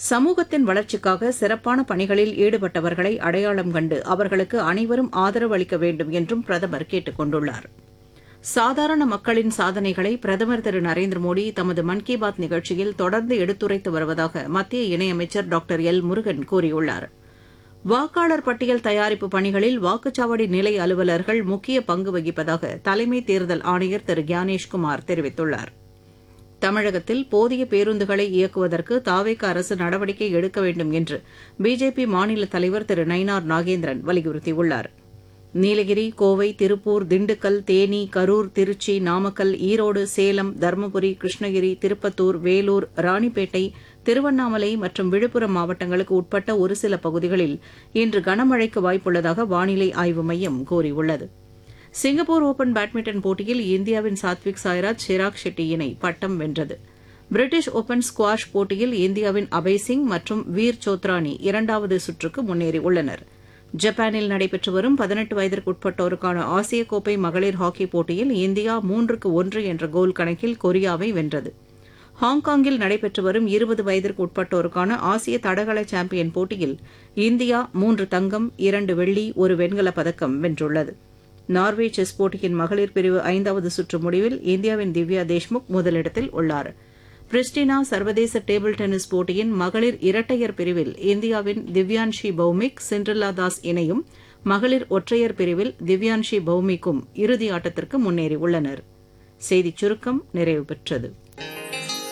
சமூகத்தின் வளர்ச்சிக்காக சிறப்பான பணிகளில் ஈடுபட்டவர்களை அடையாளம் கண்டு அவர்களுக்கு அனைவரும் ஆதரவு அளிக்க வேண்டும் என்றும் பிரதமர் கேட்டுக் கொண்டுள்ளார் சாதாரண மக்களின் சாதனைகளை பிரதமர் திரு நரேந்திர மோடி தமது மன் கி பாத் நிகழ்ச்சியில் தொடர்ந்து எடுத்துரைத்து வருவதாக மத்திய இணையமைச்சர் டாக்டர் எல் முருகன் கூறியுள்ளார் வாக்காளர் பட்டியல் தயாரிப்பு பணிகளில் வாக்குச்சாவடி நிலை அலுவலர்கள் முக்கிய பங்கு வகிப்பதாக தலைமை தேர்தல் ஆணையர் திரு கியானேஷ்குமார் தெரிவித்துள்ளார் தமிழகத்தில் போதிய பேருந்துகளை இயக்குவதற்கு தாவேக அரசு நடவடிக்கை எடுக்க வேண்டும் என்று பிஜேபி மாநில தலைவர் திரு நயினார் நாகேந்திரன் வலியுறுத்தியுள்ளார் நீலகிரி கோவை திருப்பூர் திண்டுக்கல் தேனி கரூர் திருச்சி நாமக்கல் ஈரோடு சேலம் தருமபுரி கிருஷ்ணகிரி திருப்பத்தூர் வேலூர் ராணிப்பேட்டை திருவண்ணாமலை மற்றும் விழுப்புரம் மாவட்டங்களுக்கு உட்பட்ட ஒரு சில பகுதிகளில் இன்று கனமழைக்கு வாய்ப்புள்ளதாக வானிலை ஆய்வு மையம் கூறியுள்ளது சிங்கப்பூர் ஓபன் பேட்மிண்டன் போட்டியில் இந்தியாவின் சாத்விக் சாய்ராஜ் சிராக் ஷெட்டி இணை பட்டம் வென்றது பிரிட்டிஷ் ஓபன் ஸ்குவாஷ் போட்டியில் இந்தியாவின் அபய் சிங் மற்றும் வீர் சோத்ரானி இரண்டாவது சுற்றுக்கு முன்னேறியுள்ளனர் ஜப்பானில் நடைபெற்று வரும் பதினெட்டு வயதிற்குட்பட்டோருக்கான ஆசிய கோப்பை மகளிர் ஹாக்கி போட்டியில் இந்தியா மூன்றுக்கு ஒன்று என்ற கோல் கணக்கில் கொரியாவை வென்றது ஹாங்காங்கில் நடைபெற்று வரும் இருபது வயதிற்கு உட்பட்டோருக்கான ஆசிய தடகள சாம்பியன் போட்டியில் இந்தியா மூன்று தங்கம் இரண்டு வெள்ளி ஒரு வெண்கலப் பதக்கம் வென்றுள்ளது நார்வே செஸ் போட்டியின் மகளிர் பிரிவு ஐந்தாவது சுற்று முடிவில் இந்தியாவின் திவ்யா தேஷ்முக் முதலிடத்தில் உள்ளார் பிரிஸ்டினா சர்வதேச டேபிள் டென்னிஸ் போட்டியின் மகளிர் இரட்டையர் பிரிவில் இந்தியாவின் திவ்யான்ஷி பௌமிக் சிண்ட்ரல்லா தாஸ் இணையும் மகளிர் ஒற்றையர் பிரிவில் திவ்யான்ஷி பௌமிக்கும் இறுதி ஆட்டத்திற்கு முன்னேறியுள்ளனர் செய்திச் சுருக்கம் நிறைவு பெற்றது